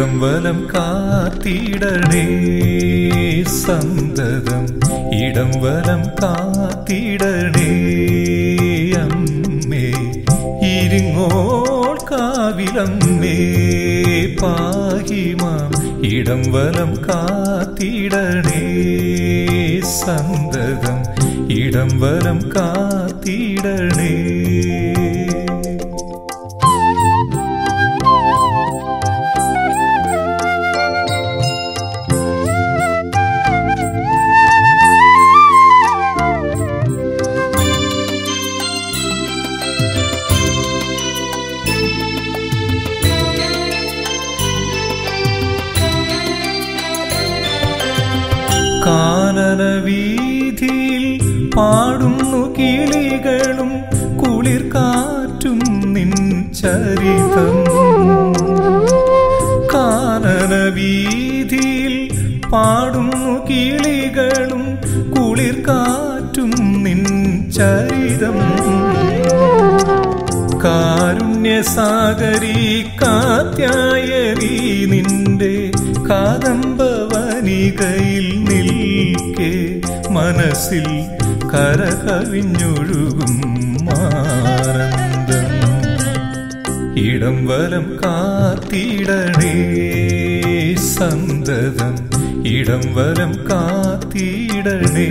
ഇടം വലം കാത്തിടണേ സന്തതം ഇടം വലം കാത്തിടണേ അമ്മേ ഇരുങ്ങോൾ കാവിലമ്മേ പാഹിമാം ഇടം വലം കാത്തിടണേ സന്തതം ഇടം വലം കാത്തിടണേ കാനന വീതിയിൽ പാടുന്നു കിളികളും കുളിർ കാറ്റും നിൻ ചരിതം കാനന വീതിയിൽ പാടുന്നു കിളികളും കുളിർ കാറ്റും നിൻ ചരിതം കാരുണ്യസാഗരി കാത്യായരി നിന്റെ കാദംബവനികയിൽ നിൽക്കെ മനസ്സിൽ കരകവിഞ്ഞൊഴുകും ആനന്ദം ഇടം വലം കാത്തിടണേ സന്തതം ഇടം വലം കാത്തിടണേ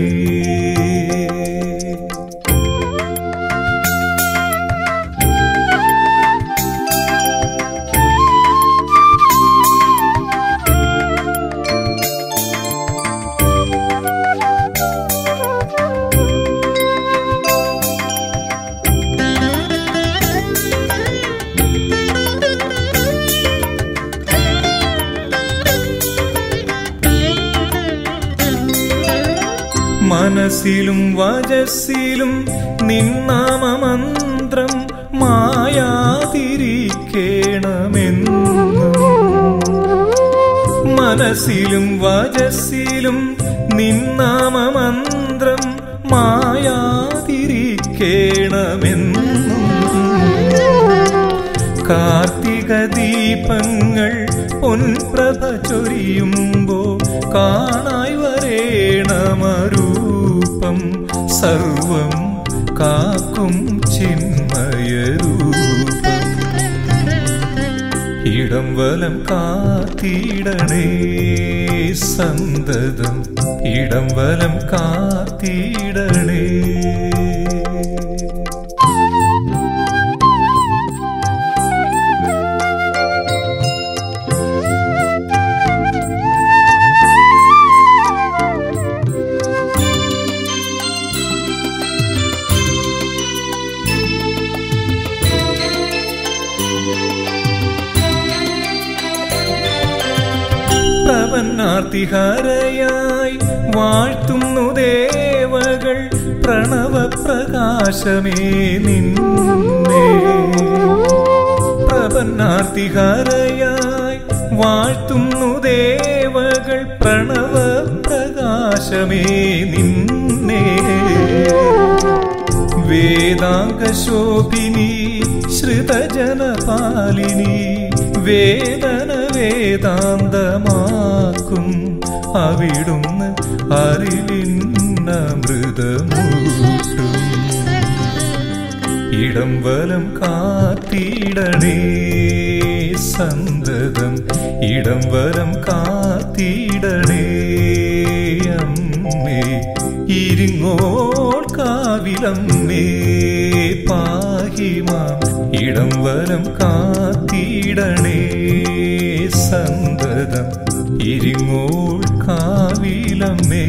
മനസ്സിലും വജസ്സിലും നിന്നാമമന്ത്രം മായാതിരിക്കേണമെന്നും മനസ്സിലും വജസ്സിലും നിന്നാമമന്ത്രം മായാതിരിക്കേണമെന്നും കാർത്തിക ദീപങ്ങൾ പൊൻപ്രഭ ചൊരിയുമ്പോ കാണായി വരേണമരൂപം സർവം കാക്കും ചിന്മയരൂപം ഇടം വലം കാത്തിടണേ സന്തതം ഇടം വലം കാത്തിടണേ പ്രപന്നാർത്തിഹരയായി വാഴ്ത്തുന്നു ദേവകൾ പ്രണവപ്രകാശമേ നിന്നെ പ്രപന്നാർത്തിഹരയായി വാഴ്ത്തുന്നു ദേവകൾ പ്രണവപ്രകാശമേ നിന്നെ വേദാംഗശോഭിനി ശ്രുതജനപാലിനി വേദന വേദാന്തമാക്കും അവിടുന്ന് അറിവിന്നമൃതമൂട്ടും ഇടം വലം കാത്തിടണേ സന്തതം ഇടം വലം കാത്തിടണേ അമ്മേ ഇരിങ്ങോൾ കാവിലമ്മേ പാഹിമാം ഇടം വലം കാത്തിടണേ സന്തതം ഇരിങ്ങോൾ കാവിലമ്മേ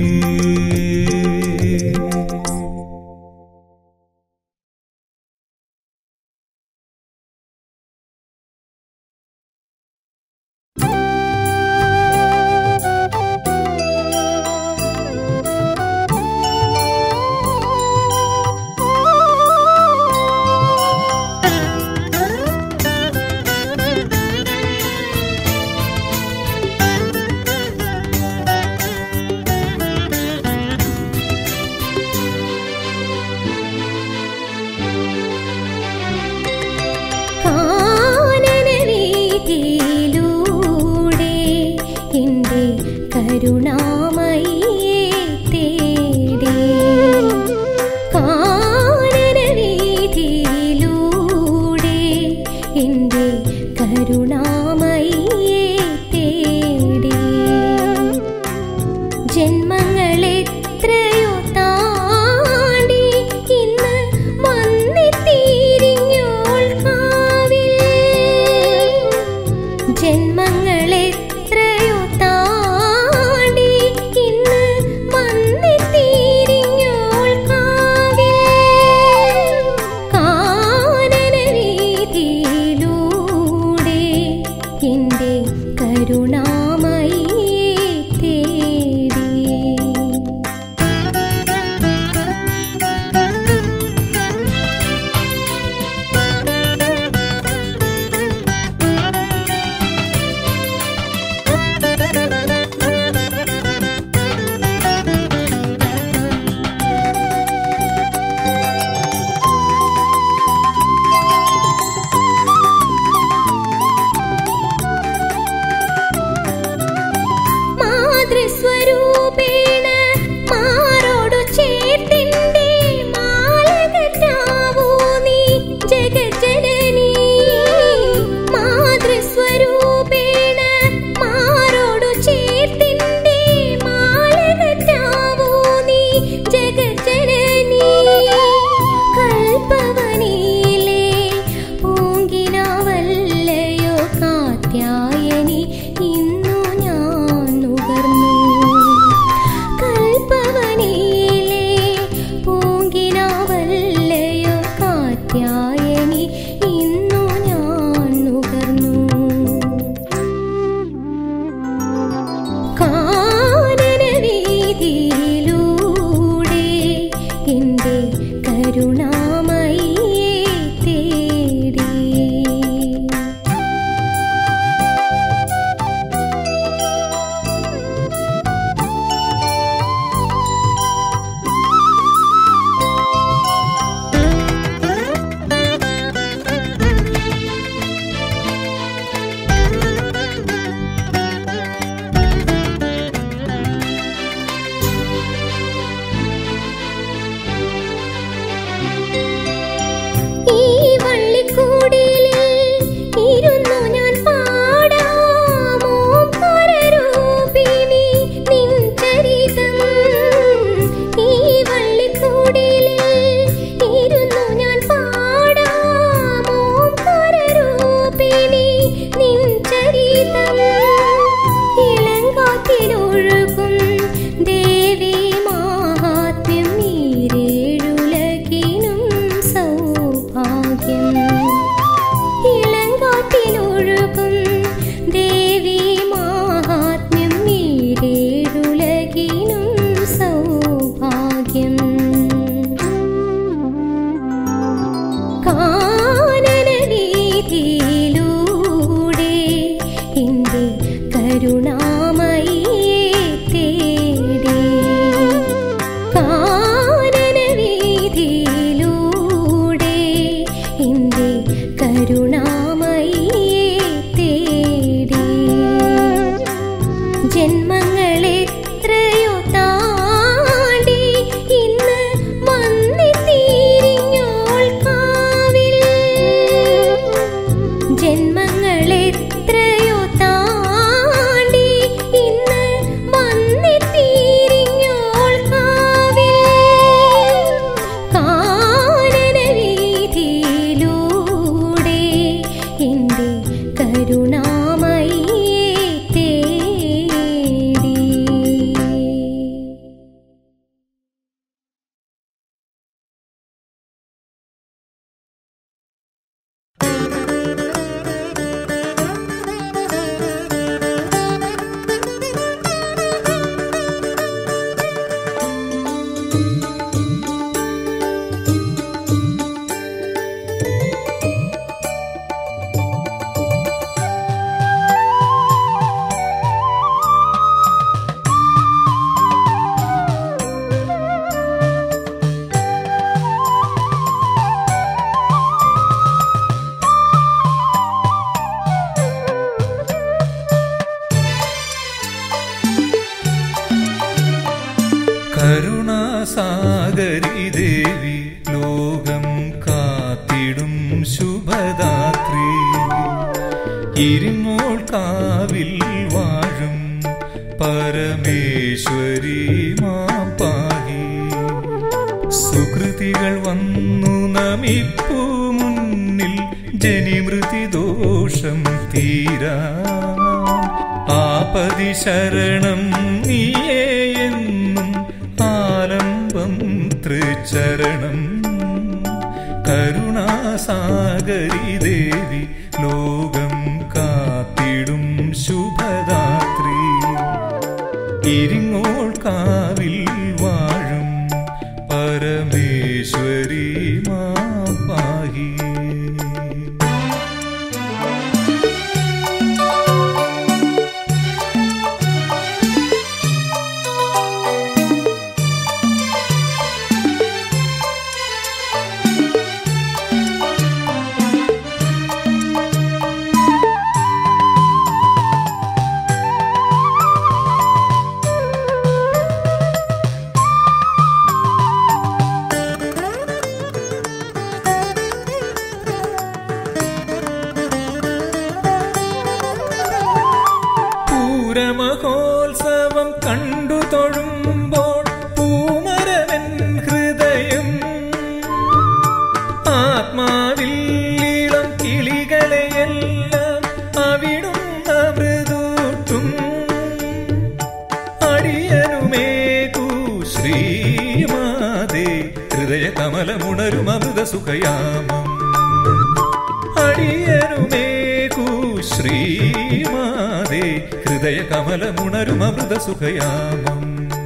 കരുണാമയിയെ തേടി മാതൃസ്വരൂപേണ മാറോടു ചേർത്തിൻ്റെ മാലകറ്റാവൂ നീ ജഗജ്ജനനീ മാതൃസ്വരൂപേണ മാറോടു ചേർത്തിൻ്റെ മാലകറ്റാവൂ നീ ജഗജ്ജനനീ കൽപ്പവനിയിലെ പൂങ്കിനാവല്ലയോ കാത്യായനി ഇന്നു ഞാൻ നുകർന്നു കൽപ്പവനിയിലെ പൂങ്കിനാവല്ലയോ കാത്യായനി ഇന്നു ഞാൻ നുകർന്നു കാനനവീതിയിലൂടെ എൻ്റെ കരുണാമയിയെ തേടി ഈ വള്ളിക്കൂടിലിൽ ഇരുന്നു ഞാൻ പാടാമോ പരരൂപിണി നിൻ ചരിതം ഈ വള്ളിക്കൂടിലിൽ ഇരുന്നു ഞാൻ പാടാമോ പരരൂപിണി നിൻ ചരിതം ഇളങ്കാറ്റിലൊഴുകും ദേവി മാഹാത്മ്യം നീരേഴുലകിനും സൗഭാഗ്യം ഇളങ്കാറ്റിലൊഴുകും ദേവി മാഹാത്മ്യം നീരേഴുലകിനും സൗഭാഗ്യം കാനനവീതിയിലൂടെ എൻ്റെ കരുണാമയിയെ തേടി കാനനവീതിയിലൂടെ എൻ്റെ കരുണാമയിയെ തേടി ജന്മങ്ങളെത്രയോ താണ്ടി ഇന്ന് വന്നെത്തിരിഞ്ഞോൾ കാവിൽ ജന്മങ്ങളെത്രയോ താണ്ടി ഇന്ന് വന്നെത്തിരിഞ്ഞോൾ കാവിൽ കാനനവീതിയിലൂടെ എൻ്റെ കരുണാമയിയെ തേടി കരുണാസാഗരി ദേവി ലോകം കാത്തിടും ശുഭദാത്രി ഇരുങ്ങോൾ കാവിൽ വാഴും പരമേശ്വരി മാപ്പാഹി സുകൃതികൾ വന്നു നമിപ്പു മുന്നിൽ ജനിമൃതി ദോഷം തീരാ ആപതി ശരണം നീയേ എന്നും ആലംബം തൃച്ചരണം കരുണാസാഗരി ദേവി ലോകം കാത്തിടും ശുഭരാത്രി ഇരിങ്ങോൾ കാവിൽ വാഴും പരമേശ്വരി മാം പാഹി പൂരമഹോത്സവം കണ്ടു തൊഴുമ്പോൾ പൂമരവൻ ഹൃദയം ആത്മാവിൽ ഇളം കിളികളെയെല്ലാം അവിടുന്ന മൃദൂട്ടും അടിയനുമേകൂ ശ്രീമാതേ ഹൃദയ കമലമുണരും അമൃത സുഖയാമം അടിയനുമേകൂ ശ്രീമാതേ ഹൃദയ കമലമുണരും അമൃത സുഖയാമം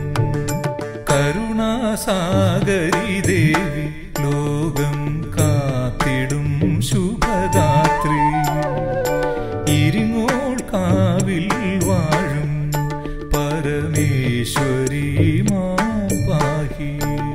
കരുണാസാഗരി ദേവി ലോകം കാത്തിടും ശുഭദാത്രി ഇരിങ്ങോൾ കാവിൽ വാഴും പരമേശ്വരി മാ പാഹി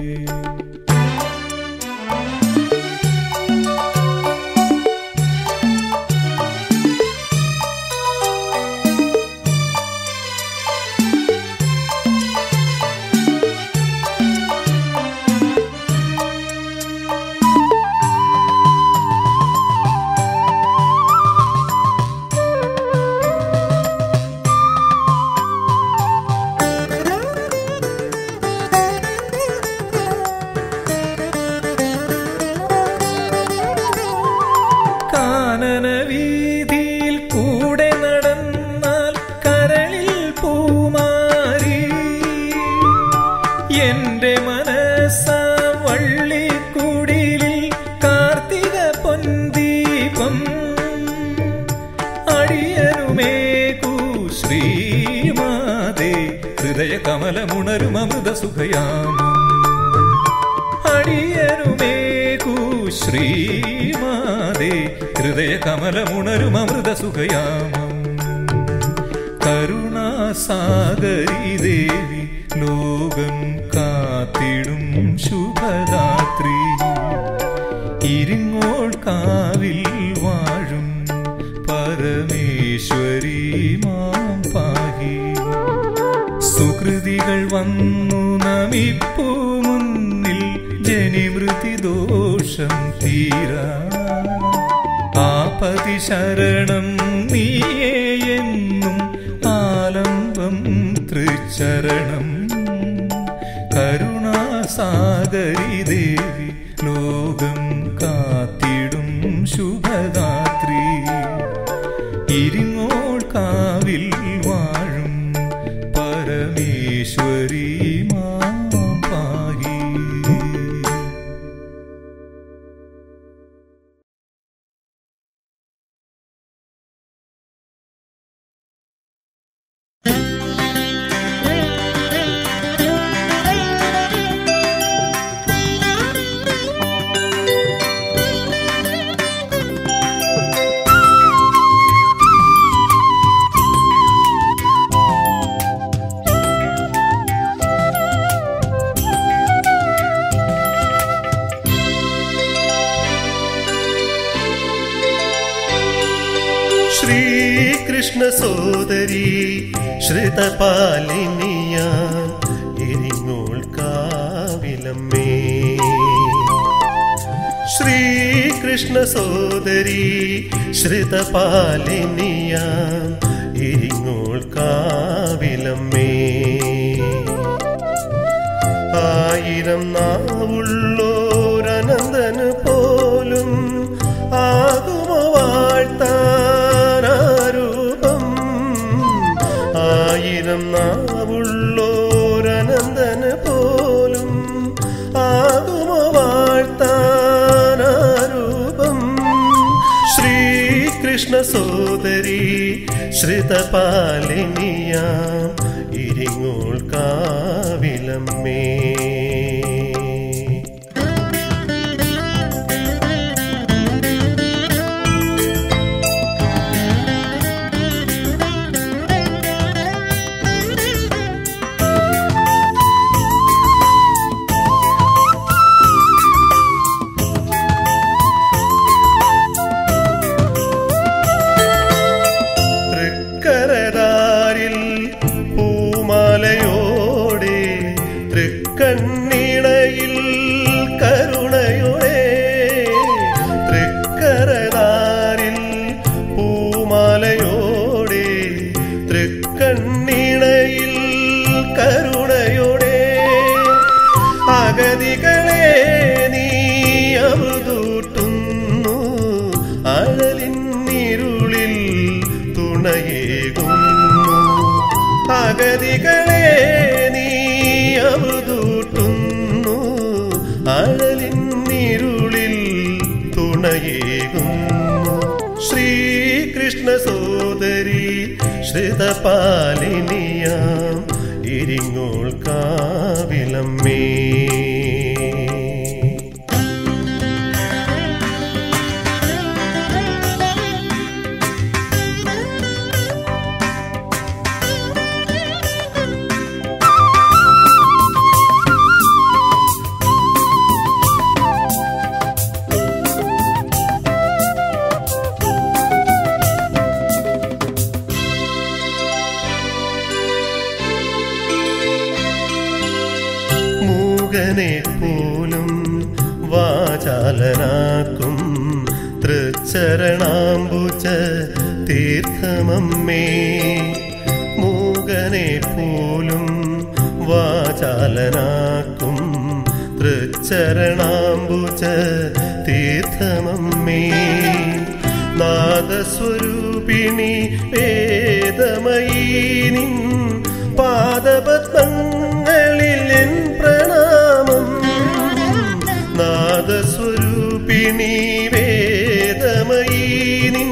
കാനന വീതിയിൽ കൂടെ നടന്നാൽ കരളിൽ പൂമാരി എന്റെ മനസ്സ വള്ളിക്കുടിലിൽ കാർത്തിക പൊന്തീപം അടിയനുമേകൂ ശ്രീമാതേ ഹൃദയ കമലമുണരും അമൃത സുഖയാമം അടിയനുമേകൂ ശ്രീമാതേ ഹൃദയ കമലമുണരും അമൃത സുഖയാമം കരുണാസാഗരി ദേവി ലോകം കാത്തിടും ശുഭദാത്രി ഇരിങ്ങോൾ കാവിൽ വാഴും പരമേശ്വരി മാം പാഹി സുകൃതികൾ വന്നു നമിപ്പൂ മുന്നിൽ ജനിമൃതി ദോഷം തീരാ ആപതി ശരണം നീയേ എന്നും ആലംബം തൃച്ചരണം കരുണാസാഗരി ദേവി ലോകം കാത്തിടും ശുഭദാത്രി ഇരിങ്ങോൾ കാവിൽ വാഴും പരമേശ്വരി മാം പാഹി ശ്രീകൃഷ്ണ സോദരി ശ്രുതപാലിനിയ എരിങ്ങോൾ കാവിലമ്മേ ശ്രീകൃഷ്ണ സോദരി ശ്രുതപാലിനിയ എരിങ്ങോൾ കാവിലമ്മേ ആയിരം നാവുള്ളോരനന്ദന് പോലും ആകുമോ വാഴ്ത്താനാരൂപം ആയിരം നാവുള്ളോരനന്ദന് പോലും ആകുമോ വാഴ്ത്താനാരൂപം ശ്രീകൃഷ്ണ സോദരി ശ്രുതപാലിനിയാം ഇരിങ്ങോൾ കാവിലമ്മേ തൃക്കരതാരിൽ പൂമാലയോടെ തൃക്കണ്ണിണയിൽ കരുണയോടെ തൃക്കരതാരിൽ പൂമാലയോടെ തൃക്കണ്ണിണയിൽ കരുണയോടെ അഗതികളെ നീ അവതൂട്ടുന്നു അഴലിന്നിരുളിൽ തുണയേകുന്നു അഗതികളെ നീ അവതൂട്ടുന്നു അഴലിന്നിരുളിൽ തുണയേകുന്നു ശ്രീകൃഷ്ണ സോദരി ശ്രിതപാലിനിയാം ഇരിങ്ങോൾ കാവിലമ്മേ മൂകനെ പോലും വാചാലനാക്കും തൃച്ചരണാംബുജ തീർത്ഥമമ്മേ മൂകനെ പോലും വാചാലനാക്കും തൃച്ചരണാംബുജ തീർത്ഥമമ്മേ നാദസ്വരൂപിണി വേദമയീ നിൻ പാദപത്മങ്ങളിൽ എൻ പ്രണാമം നാദസ്വരൂപിണി വേദമയീ നിൻ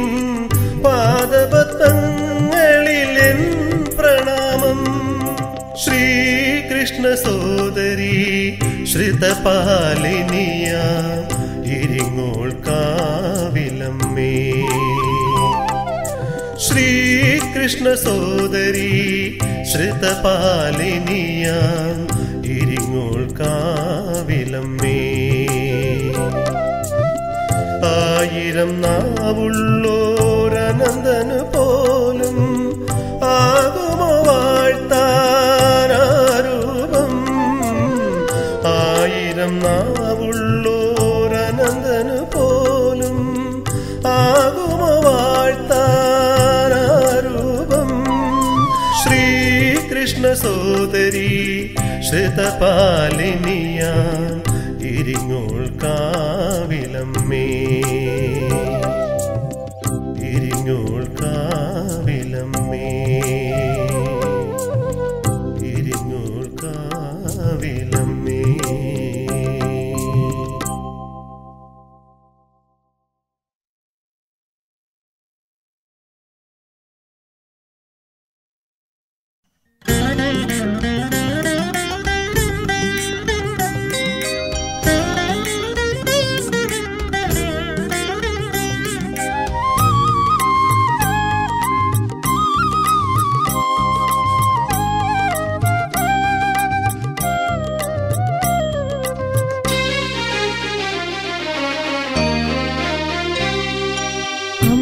പാദപത്മങ്ങളിൽ എൻ പ്രണാമം ശ്രീകൃഷ്ണ സോദരി ശ്രിതപാലിനിയ ഇരിങ്ങോൾ കാവിലമ്മേ ശ്രീകൃഷ്ണ സോദരി ശ്രിതപാലിനിയ ഇരിങ്ങോൾ കാവിലമ്മേ ആയിരം നാവുള്ളോരനന്ദന് പോലും ആകുമോ വാഴ്ത്താനാരൂപം ആയിരം നാവുള്ളോരനന്ദന് പോലും ആകുമോ വാഴ്ത്താനാരൂപം ശ്രീകൃഷ്ണ സോദരി ശ്രിതപാലിനിയ ഇരിങ്ങോൾ കാവിലമ്മേ ഇരിങ്ങോൾ കാവിലമ്മേ ഇരിങ്ങോൾ കാവിലമ്മേ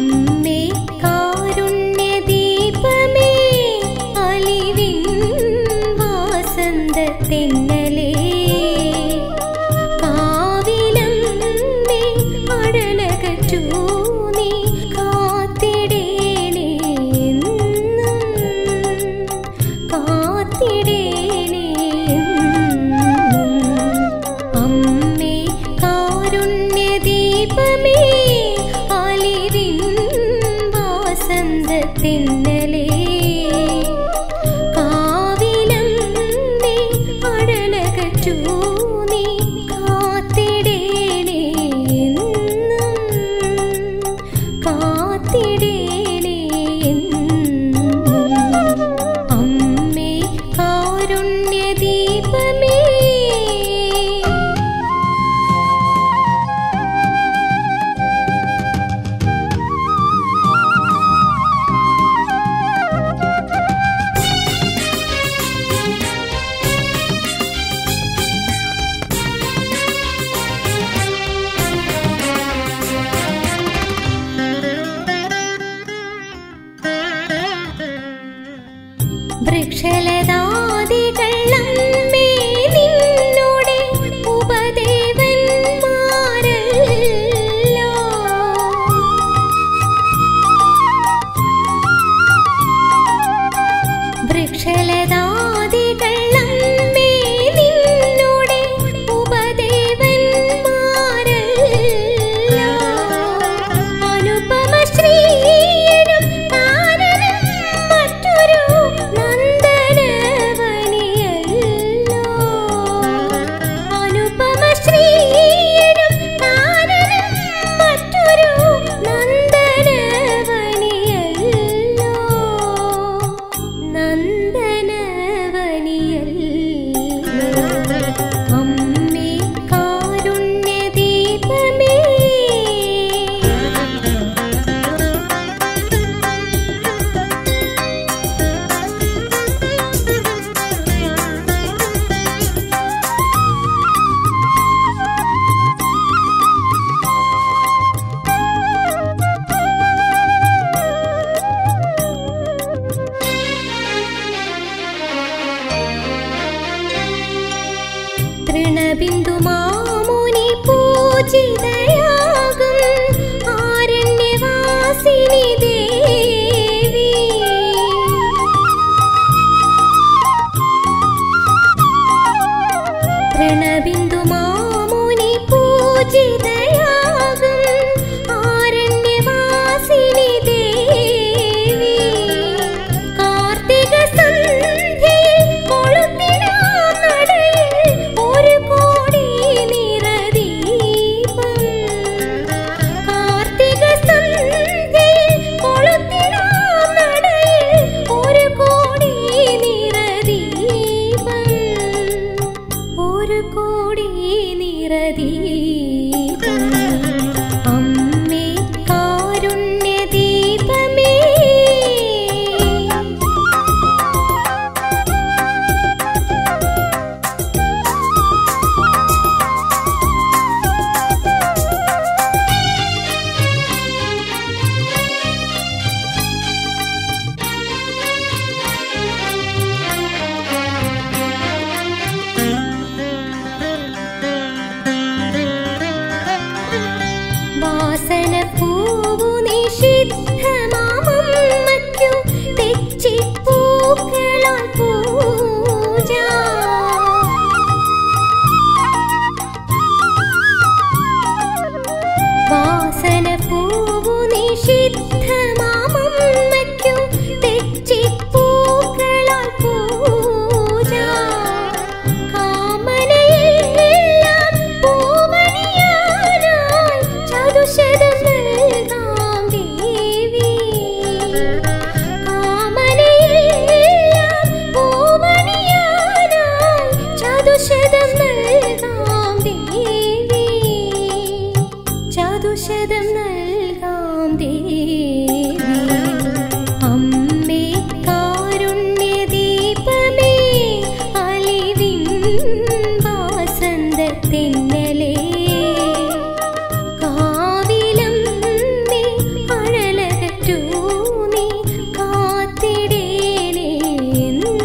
അമ്മേ കാരുണ്യദീപമേ അലിവിൻ വൃക്ഷലതാദികൾ അമ്മേ നിന്നോടെ ഉപദേവന്മാരല്ലോ വൃക്ഷലതാദികൾ അമ്മേ നിന്നോടെ ഉപദേവന്മാരല്ലോ അനുപമ ശ്രീയനും താരനും മറ്റൊരു നന്ദനവനിയല്ലോ അനുപമ ശ്രീയനും താരനും മറ്റൊരു നന്ദനവനിയല്ലോ നന്ദനവനിയല്ലോ അമ്മേ കാരുണ്യദീപമേ തൃണബിന്ദു മാമുനി പൂജിതയാകും ആരണ്യവാസിനി ദേവി തൃണബിന്ദു മാമുനി പൂജിതയാകും ആരണ്യവാസിനി ദേവി കാർത്തിക സന്ധ്യയിൽ കൊളുത്തിടാം നടയിൽ ഒരു കോടി നിറദീപം കാർത്തിക സന്ധ്യയിൽ കൊളുത്തിടാം നടയിൽ ഒരു കോടി നിറദീപം ഒരു കോടി നിറദീപം അമ്മേ കാരുണ്യദീപമേ വാസന പൂവു നിഷിദ്ധമാമമ്മയ്ക്കു തെച്ചിപ്പൂക്കളാൽ പൂജ വാസന പൂവു നിഷിദ്ധമാമമ്മയ്ക്കു തെച്ചിപ്പൂക്കളാൽ പൂജ കാമനയെല്ലാം പൂവണിയാനായി ചതുശതം നൽകാം ദേവി കാമനയെല്ലാം പൂവണിയാനായി ചതുശതം നൽകാം ദേവി ചതുശതം നൽകാം ദേവി അമ്മേ കാരുണ്യദീപമേ അലിവിൻ വാസന്തത്തിന്നലേ കാവിലം നീ അഴലകറ്റൂ നീ കാത്തിടേണേ എന്നും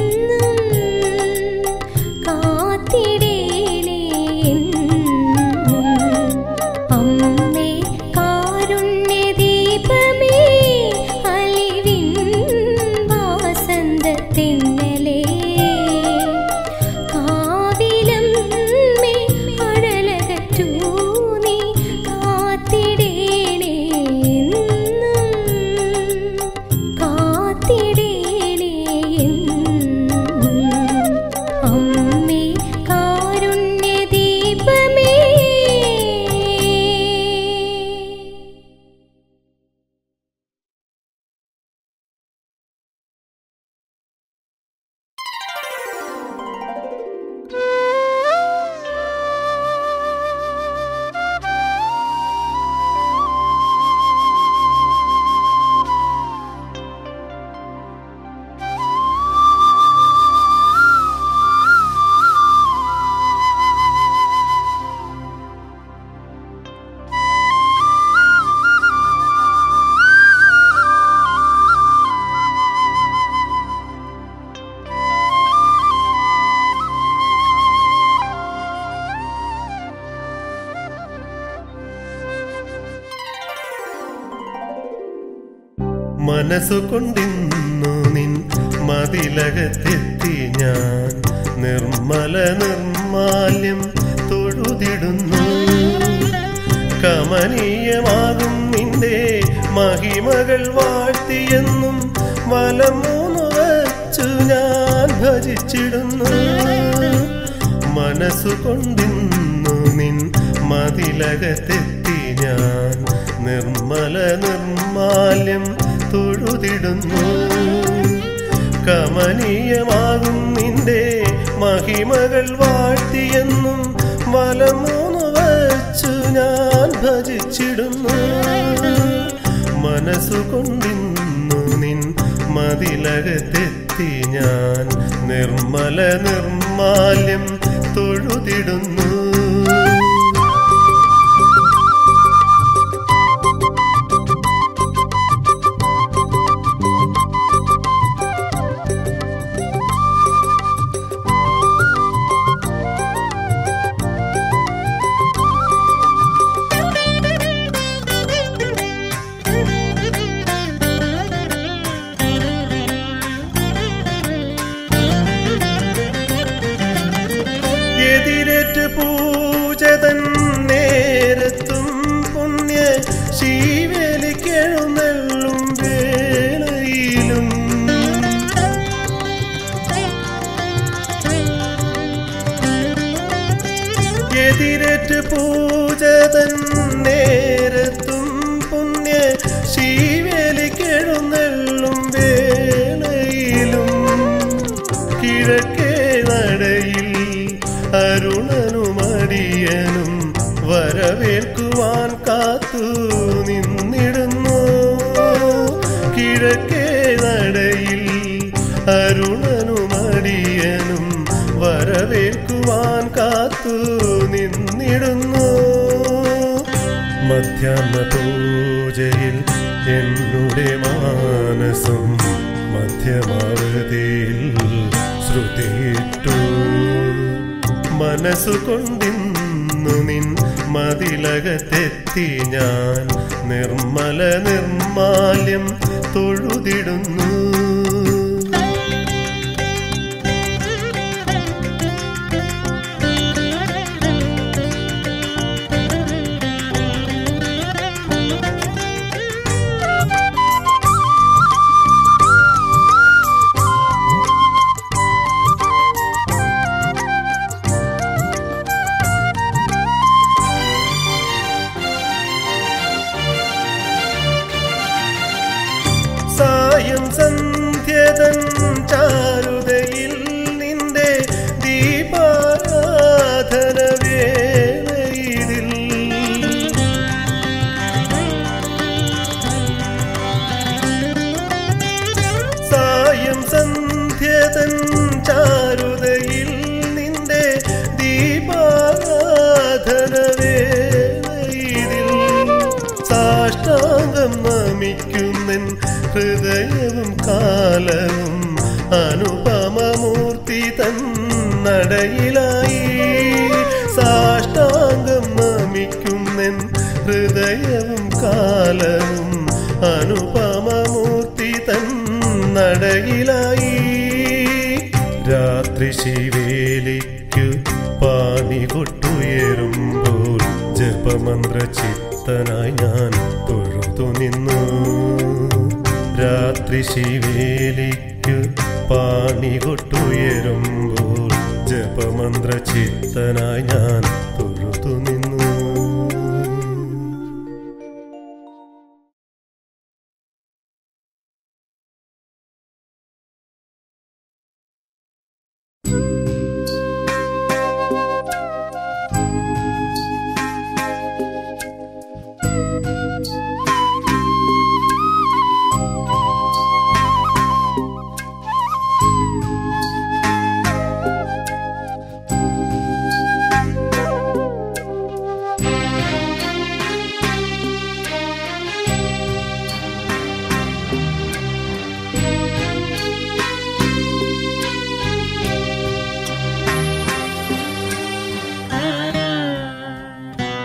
കാത്തിടേണേ എന്നും അമ്മേ കാരുണ്യദീപമേ അലിവിൻ വാസന്തത്തിന്നലേ കാവിലം മേ അഴലകറ്റൂ നീ കാത്തിടേണേ എന്നും കാത്തിടേണേ എന്നും അമ്മേ കാരുണ്യദീപമേ മനസ്സുകൊണ്ടിന്നു നിൻ മതിലകത്തെത്തി ഞാൻ നിർമ്മല നിർമാല്യം തൊഴുതിടുന്നു കമനീയമാകും നിന്റെ മഹിമകൾ വാഴ്ത്തിയെന്നും വലം മൂന്നു വച്ചു ഞാൻ ഭജിച്ചിടുന്നു മനസ്സുകൊണ്ടിന്നു നിൻ മതിലകത്തെത്തി ഞാൻ നിർമ്മല നിർമാല്യം തൊഴുതിടുന്നു കമനീയമാകും നിന്റെ മഹിമകൾ വാഴ്ത്തിയെന്നും വലം മൂന്നു വച്ചു ഞാൻ ഭജിച്ചിടുന്നു മനസ്സുകൊണ്ടിന്നു നിൻ മതിലകത്തെത്തി ഞാൻ നിർമ്മല നിർമാല്യം തൊഴുതിടുന്നു എതിരേറ്റ് പൂജതൻ നേരത്തും പുണ്യ ശീവേലിക്കെഴുന്നള്ളും വേളയിലും എതിരേറ്റ് പൂജതൻ നേരത്തും പുണ്യ ശീവേലിക്കെഴുന്നള്ളും വേളയിലും കിഴക്കേ നടയിൽ അരുണനുമടിയനും വരവേൽക്കുവാൻ കാത്തു നിന്നിടുന്നു കിഴക്കേ നടയിൽ അരുണനുമടിയനും വരവേൽക്കുവാൻ കാത്തു നിന്നിടുന്നു മധ്യാഹ്ന പൂജയിൽ എന്നുടെ മാനസം മധ്യമാവതിയിൽ ശ്രുതിയിട്ടു മനസ്സുകൊണ്ടിന്നു നിൻ മതിലകത്തെത്തി ഞാൻ നിർമ്മല നിർമാല്യം തൊഴുതിടുന്നു സായം സന്ധ്യതൻ ചാരുതയിൽ നിന്റെ ദീപാരാധന വേളയിതിൽ സായം സന്ധ്യതൻ ചാരുതയിൽ നിന്റെ ദീപാരാധന വേളയിതിൽ സാഷ്ടാംഗം നമിക്കുന്നൻ ഹൃദയവും കാലവും അനുപമമൂർത്തി തൻ നടയിലായി സാഷ്ടാംഗം നമിക്കുന്നൻ ഹൃദയവും കാലവും അനുപമമൂർത്തി തൻ നടയിലായി രാത്രി ശിവേലിക്കു പാണി കൊട്ടുയരുമ്പോൾ ജപമന്ത്ര ചിത്തനായി ഞാൻ തൊഴുതു നിന്നു രാത്രി ശിവേലിക്കു പാണി കൊട്ടുയരുമ്പോൾ ജപമന്ത്ര ചിത്തനായി ഞാൻ തൊഴുതു നിന്നു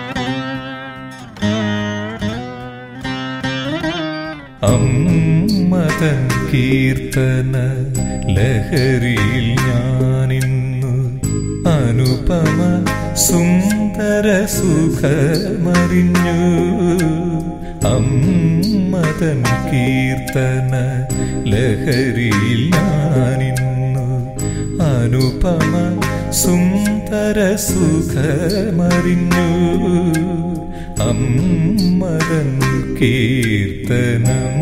അമ്മ കീർത്തന ലഹരിയിൽ ഞാനിന്നു അനുപമ സുന്ദര സുഖമറിഞ്ഞു അമ്മതൻ കീർത്തന ലഹരിയിൽ ഞാനിന്നു അനുപമ സുന്ദര സുഖമറിഞ്ഞു അമ്മതൻ കീർത്തനം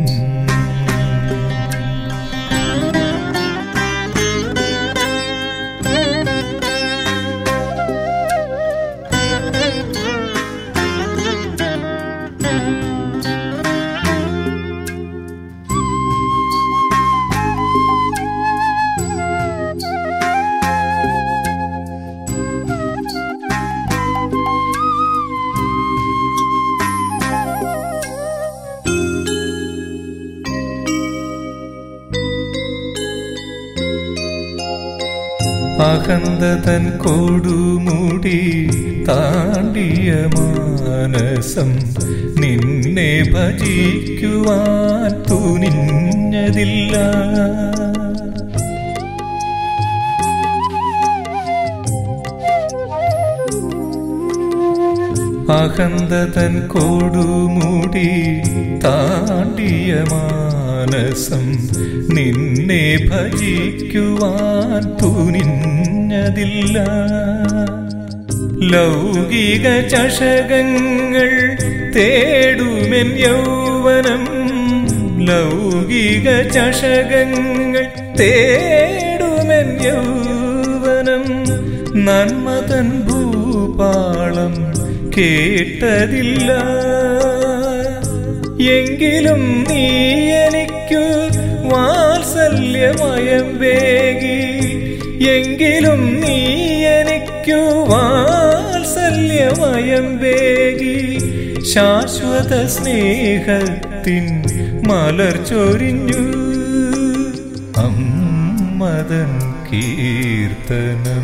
അഹന്ത തൻ കൊടുമുടി താണ്ടിയ മാനസം നിന്നെ ഭജിക്കുവാൻ തുനിഞ്ഞതില്ല അഹന്ത തൻ കൊടുമുടി താണ്ടിയ മാനസം നിന്നെ ഭജിക്കുവാൻ തുനിഞ്ഞതില്ല ലൗകിക ചഷകങ്ങൾ തേടുമെൻ യൗവനം ലൗകിക ചഷകങ്ങൾ തേടുമെൻ യൗവനം നന്മതൻ ഭൂപാളം കേട്ടതില്ല എങ്കിലും നീ എനിക്കു വാത്സല്യമയം വേഗി എങ്കിലും നീ എനിക്കു വാത്സല്യമയം വേഗി ശാശ്വത സ്നേഹത്തിൻ മലർ ചൊരിഞ്ഞു അമ്മതൻ കീർത്തനം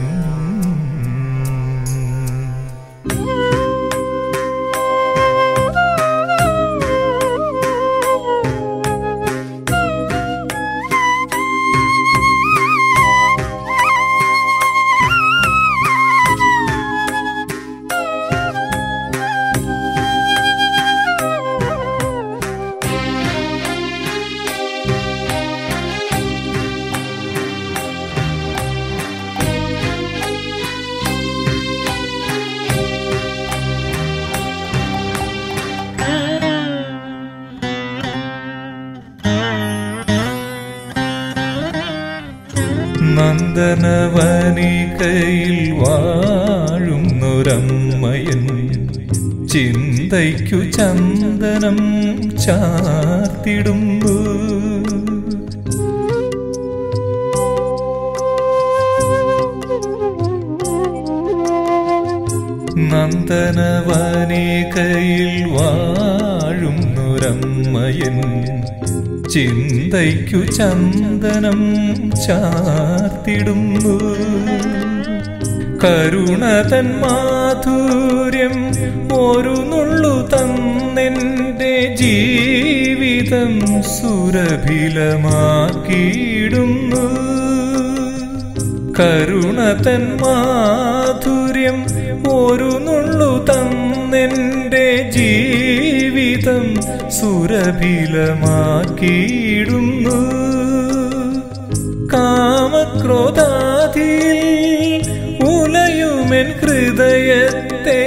നന്ദനവനികയിൽ വാഴുന്നൊരമ്മയൻ ചിന്തയ്ക്കു ചന്ദനം ചാർത്തിടുന്നു നന്ദനവനികയിൽ വാഴുന്നൊരമ്മയൻ ചിന്തയ്ക്കു ചന്ദനം ചാർത്തിടുന്നു കരുണ തൻ മാധുര്യം ഒരു നുള്ളു തന്നെന്റെ ജീവിതം സുരഭിലമാക്കിയിടുന്നു കരുണ തൻ മാധുര്യം ഒരു നുള്ളു തന്നെന്റെ ജീവിതം സുരഭിലമാക്കിയിടുന്നു കാമക്രോധാതിയിൽ ഉലയുമെൻ ഹൃദയത്തെ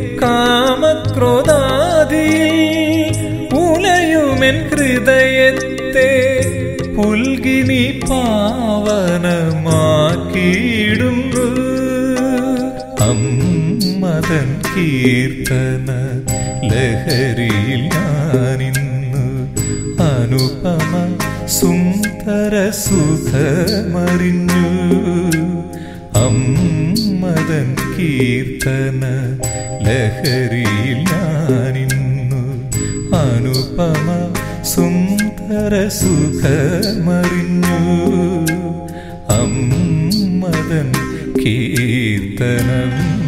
കാമക്രോധാതിയിൽ ഉലയുമെൻ ഹൃദയത്തെ പുൽകിനി പാവനമാക്കിയിടുന്നു അമ്മതൻ കീർത്തന ലഹരിയിൽ ഞാനിന്നു അനുപമ സുന്ദര സുഖമറിഞ്ഞു അമ്മതൻ കീർത്തന ലഹരിയിൽ ഞാനിന്നു അനുപമ സുന്ദര സുഖമറിഞ്ഞു അമ്മതൻ കീർത്തനം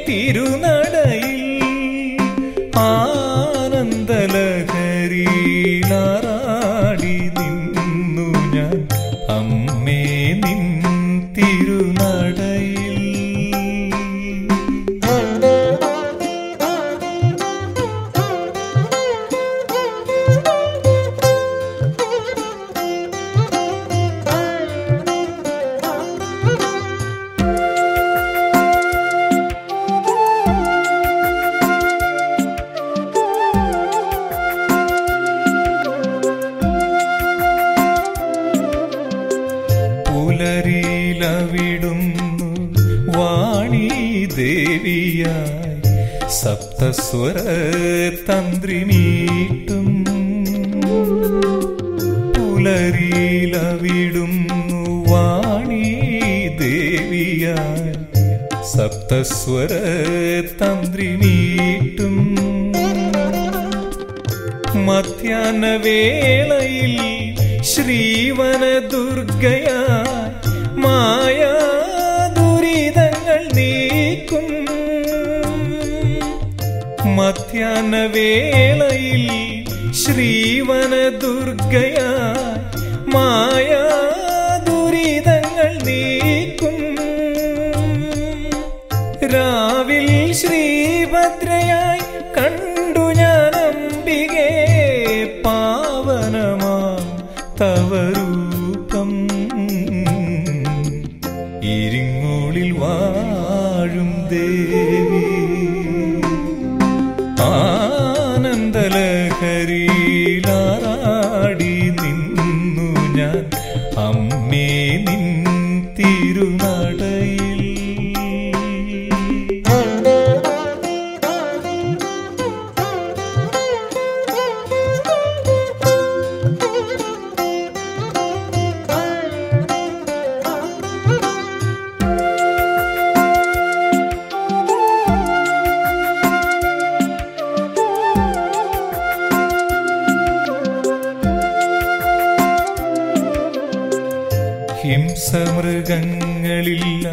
തിരുനടയിൽ ആനന്ദലഹരിയിലാറാടി നിന്നു ഞാൻ അമ്മേ നിൻ തിരുനടയിൽ പുലരിയിലവിടുന്നു വാണി ദേവിയായി സപ്തസ്വര തന്ത്രിമീട്ടും പുലരിയിലവിടുന്നു വാണി ദേവിയായി സപ്തസ്വര തന്ത്രിമീട്ടും മധ്യാഹ്നവേളയിൽ ശ്രീവന ദുർഗയാ മായാ ദുരിതങ്ങൾ നീക്കും മധ്യാഹ്നവേളയിൽ ശ്രീവന ദുർഗയാ മായാ ദുരിതങ്ങൾ നീക്കും രാവിൽ ശ്രീഭദ്രയായി കണ്ടു ഞാൻ അംബികെ പാവനമാം തവരൂപം ഇരിങ്ങോളിൽ വാഴും ദേവി ആനന്ദലഹരിയിലാറാടി നിന്നു ഞാൻ അമ്മേ നിൻ തിരുനടയിൽ ഹിംസമൃഗങ്ങളില്ല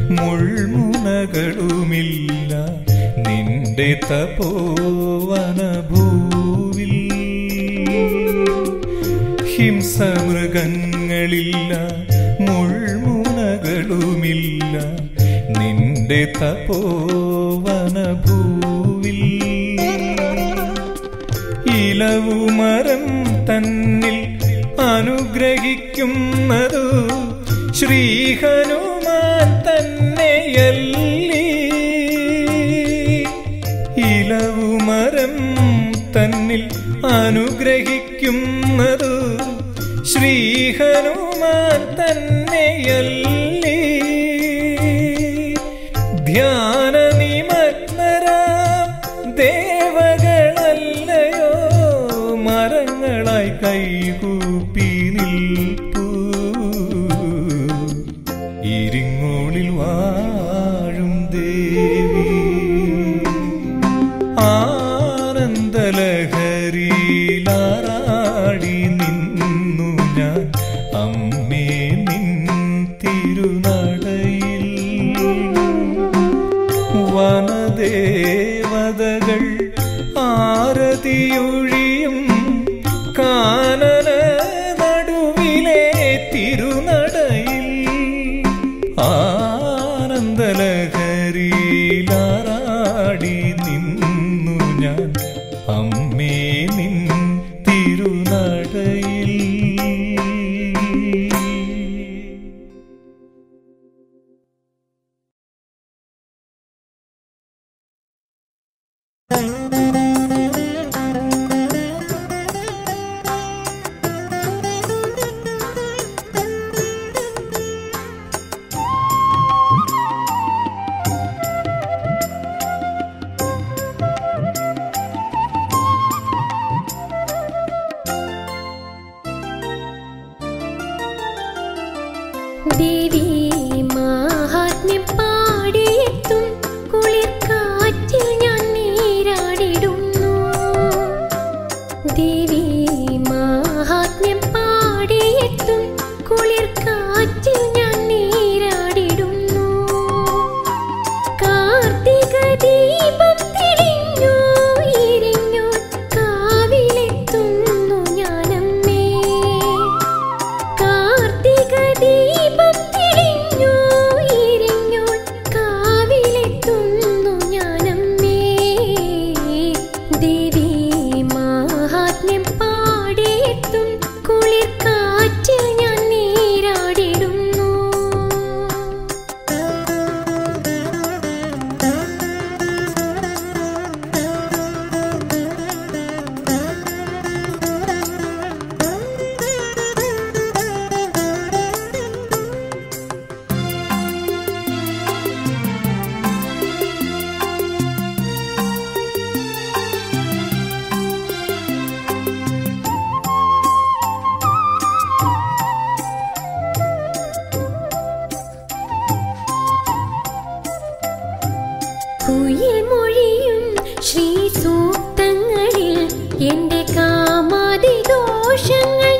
മുൾമുനകളുമില്ല നിന്റെ തപോവന ഭൂവിൽ ഹിംസമൃഗങ്ങളില്ല മുൾമുനകളുമില്ല നിന്റെ തപോവന ഭൂവിൽ ഇലവുമരം തന്നിൽ അനുഗ്രഹിക്കുന്നതു ശ്രീഹനുമാൻ തന്നെയല്ലി ഇലവുമരം തന്നിൽ അനുഗ്രഹിക്കുന്നതു ശ്രീഹനുമാൻ തന്നെയല്ലി ധ്യാന നിമഗ്നരാം ദേവകളല്ലയോ മരങ്ങളായി കൈകൂപ്പി നിൽപ്പൂ ഇരിങ്ങോളിൽ വാഴും ദേവി ആനന്ദലഹരിയിലാറാടി നിന്നു ഞാൻ അമ്മേ നിൻ തിരുനടയിൽ വനദേവതകൾ ആരതിയൊഴിയും കാനന നടുവിലെ തിരുനടയിൽ ആനന്ദലഹരിയിലാറാടി നിന്നു ഞാൻ അമ്മേ നിൻ തിരുനടയിൽ ദേവി മാഹാത്മ്യം പാടിയെത്തും കുളിർ കാറ്റിൽ ഞാൻ നീരാടിടുമ്പോൾ ദീപം തെളിഞ്ഞു ഇരിഞ്ഞു കാവിലെത്തുന്നു ഞാനമ്മേ കാർത്തിക ദീപം തെളിഞ്ഞു ഇരിഞ്ഞു കാവിലെത്തുന്നു ഞാനമ്മേ ദേവി മാഹാത്മ്യം പാടിയെത്തും കുളിർ കാറ്റിൽ ഞാൻ നീരാടിടുന്നു കുയിൽ മൊഴിയും ശ്രീ സൂക്തങ്ങളിൽ എന്റെ കാമാതി ദോഷങ്ങൾ